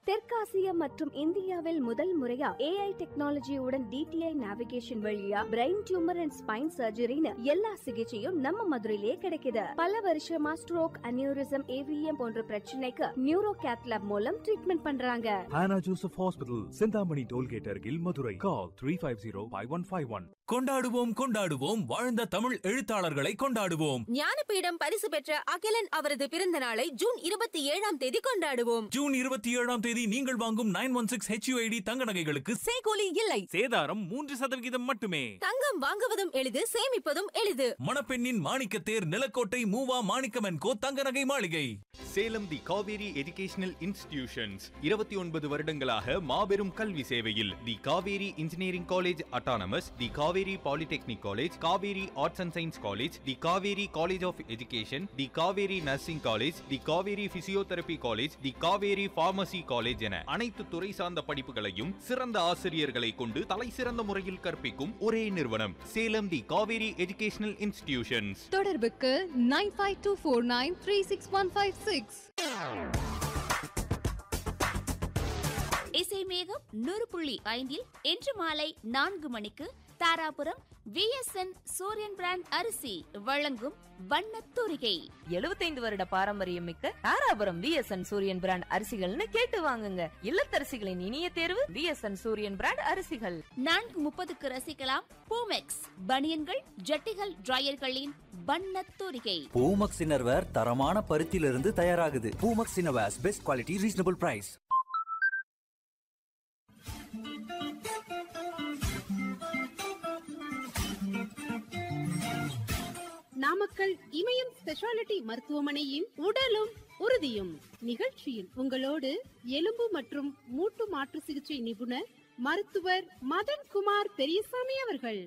தெற்காசியா மற்றும் இந்தியாவில் முதல் முறையா ஏஐ டெக்னாலஜியுடன் டிடிஐ நேவிகேஷன் வழியா பிரெயின் டியூமர் அண்ட் ஸ்பைன் சர்ஜரின்னு எல்லா சிகிச்சையும் நம்ம மதுரையிலே கிடைக்குது பல வருஷமா ஸ்ட்ரோக் அனியூரிசம் ஏவிஎம் போன்ற பிரச்சனைக்கு நியூரோ கேத்லாப் மூலம் ட்ரீட்மெண்ட் பண்றாங்க Hannah Joseph Hospital, Sindhamani Tollgate அருகில் Madurai call three five zero five one five one கொண்டாடுவோம் கொண்டாடுவோம் வாழ்ந்த தமிழ் எழுத்தாளர்களை கொண்டாடுவோம் ஞானபீடம் பரிசு பெற்ற அகிலன் அவரது பிறந்த நாளை ஜூன் இருபத்தி ஏழாம் தேதி கொண்டாடுவோம் ஜூன் இருபத்தி ஏழாம் தேதி நீங்கள் வாங்கும் நைன் ஒன் சிக்ஸ் ஹெச்யூஐடி தங்க நகைகளுக்கு சேகோலி இல்லை சேதாரம் மூன்று சதவிகிதம் மட்டுமே தங்கம் வாங்குவதும் எளிது சேமிப்பதும் எளிது மணப்பெண்ணின் மாணிக்கத்தேர் நிலக்கோட்டை மூவா மாணிக்கமன் கோ தங்க நகை மாளிகை Salem the Kaveri educational institutions இருபத்தி ஒன்பது வருடங்களாக மாபெரும் கல்வி சேவையில் the Kaveri engineering college autonomous the Kaveri polytechnic college Kaveri arts and science college the Kaveri college of education the Kaveri nursing college the Kaveri physiotherapy college the Kaveri pharmacy college என அனைத்து துறை சார்ந்த படிப்புகளையும் சிறந்த ஆசிரியர்களை கொண்டு தலை சிறந்த முறையில் கற்பிக்கும் ஒரே நிறுவனம் Salem the Kaveri educational institutions தொடர்புக்கு nine five two four nine three six one five six இசை மேகம் நூறு புள்ளி ஐந்தில் இன்று மாலை நான்கு மணிக்கு தாராபுரம் விஎஸ்என் சூரியன் பிராண்ட் அரிசி வழங்கும் வண்ணத் தூரிகை எழுபத்தைந்து வருட பாரம்பரியம் மிக்க தாராபுரம் விஎஸ்என் சூரியன் பிராண்ட் அரிசிகள்னு கேட்டு வாங்குங்க இல்லத்தரசிகளின் இனிய தேர்வு விஎஸ்என் சூரியன் பிராண்ட் அரிசிகள் நான்கு முப்பதுக்கு ரசிக்கலாம் பூமெக்ஸ் பனியன்கள் ஜட்டிகள் டிரையர்களின் வண்ணத் தூரிகை பூமக்ஸ் இன்னர்வேர் தரமான பருத்தியிலிருந்து தயாராகுது Poomex innerwears best quality reasonable price Namakkal Imayam speciality மருத்துவமனையின் உடலும் உறுதியும் நிகழ்ச்சியில் உங்களோடு எலும்பு மற்றும் மூட்டு மாற்று சிகிச்சை நிபுணர் மருத்துவர் மதன்குமார் பெரியசாமி அவர்கள்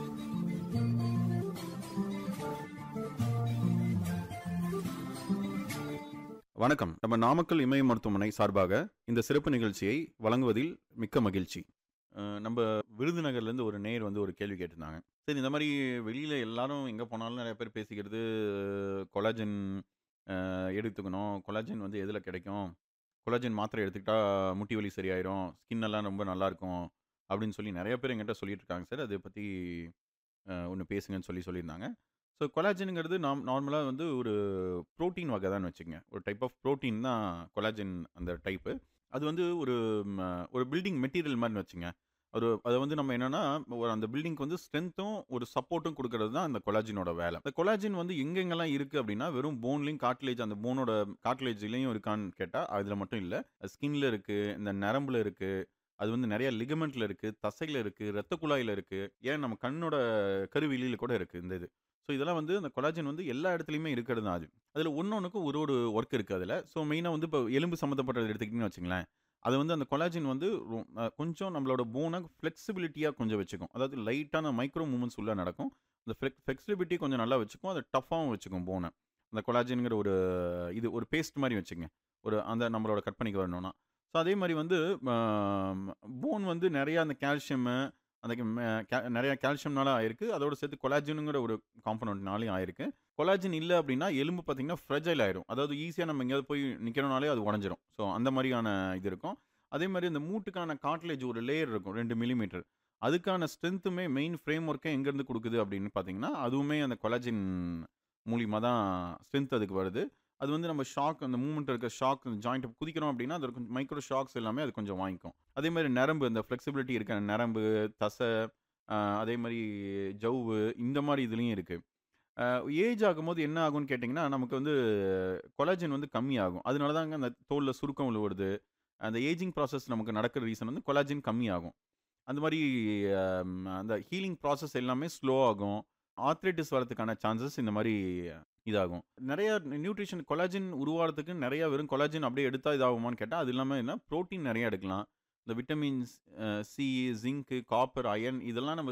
வணக்கம் நம்ம நாமக்கல் இமய மருத்துவமனை சார்பாக இந்த சிறப்பு நிகழ்ச்சியை வழங்குவதில் மிக்க மகிழ்ச்சி அஹ் நம்ம விருதுநகர்லேருந்து ஒரு நேர் வந்து ஒரு கேள்வி கேட்டிருந்தாங்க சரி இந்த மாதிரி வெளியில் எல்லாரும் எங்கே போனாலும் நிறைய பேர் பேசிக்கிறது கொலாஜன் எடுத்துக்கணும் கொலாஜன் வந்து எதில் கிடைக்கும் கொலாஜன் மாத்திரை எடுத்துக்கிட்டா முட்டி வலி சரியாயிரும் ஸ்கின் எல்லாம் ரொம்ப நல்லா இருக்கும் அப்படின்னு சொல்லி நிறைய பேர் எங்கிட்ட சொல்லிட்டு இருக்காங்க சார் அதை பற்றி ஒன்று பேசுங்கன்னு சொல்லி சொல்லியிருந்தாங்க ஸோ கொலாஜனுங்கிறது நாம் நார்மலாக வந்து ஒரு ப்ரோட்டீன் வகை தான் வச்சுக்கங்க ஒரு டைப் ஆஃப் ப்ரோட்டீன் தான் கொலாஜன் அந்த டைப்பு அது வந்து ஒரு ம, ஒரு பில்டிங் மெட்டீரியல் மாதிரி வச்சுங்க ஒரு அதை வந்து நம்ம என்னன்னா ஒரு அந்த பில்டிங்க்கு வந்து ஸ்ட்ரென்த்தும் ஒரு சப்போர்ட்டும் கொடுக்கறது தான் அந்த கொலாஜினோட வேலை அந்த கொலாஜின் வந்து எங்கெங்கெல்லாம் இருக்குது அப்படின்னா வெறும் போன்லையும் காட்லேஜ் அந்த போனோட காட்லேஜ்லையும் இருக்கான்னு கேட்டால் அதில் மட்டும் இல்லை ஸ்கின்ல இருக்குது இந்த நரம்புல இருக்குது அது வந்து நிறைய லிகமெண்ட்ல இருக்குது தசையில் இருக்குது ரத்த குழாயில் இருக்குது ஏன் நம்ம கண்ணோட கருவிலியில் கூட இருக்குது இந்த இது ஸோ இதெல்லாம் வந்து அந்த கொலாஜன் வந்து எல்லா இடத்துலையுமே இருக்கிறது தான் அது அதில் ஒன்னொன்றுக்கும் ஒரு ஒரு ஒர்க் இருக்குது அதில் ஸோ மெயினாக வந்து இப்போ எலும்பு சம்மந்தப்பட்டது எடுத்துக்கிட்டிங்கன்னு வச்சுங்களேன் அது வந்து அந்த கொலாஜின் வந்து ரொ- அஹ் கொஞ்சம் நம்மளோட போனை ஃப்ளெக்சிபிலிட்டியாக கொஞ்சம் வச்சுக்கும் அதாவது லைட்டான மைக்ரோ மூமெண்ட்ஸ் உள்ள நடக்கும் அந்த ஃப்ளெக்சிபிலிட்டி கொஞ்சம் நல்லா வச்சுக்கும் அதை டஃப்பாகவும் வச்சுக்கும் போனை அந்த கொலாஜின்ங்கிற ஒரு இது ஒரு பேஸ்ட் மாதிரி வச்சுங்க ஒரு அந்த நம்மளோட கற்பனைக்கு வரணும்னா ஸோ அதே மாதிரி வந்து போன் வந்து நிறையா அந்த கால்சியமு அந்த ம- கா- நிறைய கால்சியம்னால ஆயிருக்கு அதோட சேர்த்து கொலாஜினுங்கிற ஒரு காம்பனண்ட்னாலையும் ஆயிருக்கு கொலாஜின் இல்லை அப்படின்னா எலும்பு பார்த்தீங்கன்னா ஃப்ரெஜைல் ஆயிரும் அதாவது ஈஸியாக நம்ம எங்கேயாவது போய் நிற்கிறனாலே அது உடஞ்சிரும் ஸோ அந்த மாதிரியான இது இருக்கும் அதே மாதிரி இந்த மூட்டுக்கான காட்லேஜ் ஒரு லேயர் இருக்கும் ரெண்டு மில்லிமீட்டர் அதுக்கான ஸ்ட்ரென்த்துமே மெயின் ஃப்ரேம் ஒர்க்கே எங்கேருந்து கொடுக்குது அப்படின்னு பார்த்தீங்கன்னா அதுவுமே அந்த கொலாஜின் மூலியமாக தான் ஸ்ட்ரென்த் அதுக்கு வருது அது வந்து நம்ம ஷாக் அந்த மூமெண்ட் இருக்க ஷாக் ஜாயிண்ட் குதிக்கிறோம் அப்படின்னா அது கொஞ்சம் மைக்ரோ ஷாக்ஸ் எல்லாமே அது கொஞ்சம் வாங்கிக்கும் அதே மாதிரி நரம்பு அந்த ஃப்ளெக்சிபிலிட்டி இருக்க நரம்பு தசை ஆஹ் அதே மாதிரி ஜவ்வு இந்த மாதிரி இதுலேயும் இருக்குது ஏஜ் ஆகும்போது என்ன ஆகும்னு கேட்டிங்கன்னா நமக்கு வந்து கொலாஜன் வந்து கம்மியாகும் அதனால தாங்க அந்த தோலில் சுருக்கம் விழுவுறது அந்த ஏஜிங் ப்ராசஸ் நமக்கு நடக்கிற ரீசன் வந்து கொலாஜன் கம்மியாகும் அந்த மாதிரி ஆம், அந்த ஹீலிங் ப்ராசஸ் எல்லாமே ஸ்லோ ஆகும் ஆர்த்ரைட்டிஸ் வரதுக்கான சான்சஸ் இந்த மாதிரி இதாகும் நிறைய நியூட்ரிஷன் கொலாஜின் உருவாகிறதுக்கு நிறைய வெறும் கொலாஜின் அப்படியே எடுத்தால் இதாகுமான்னு கேட்டால் அது இல்லாமல் என்ன ப்ரோட்டீன் நிறைய எடுக்கலாம் இந்த vitamins C zinc copper iron இதெல்லாம் நம்ம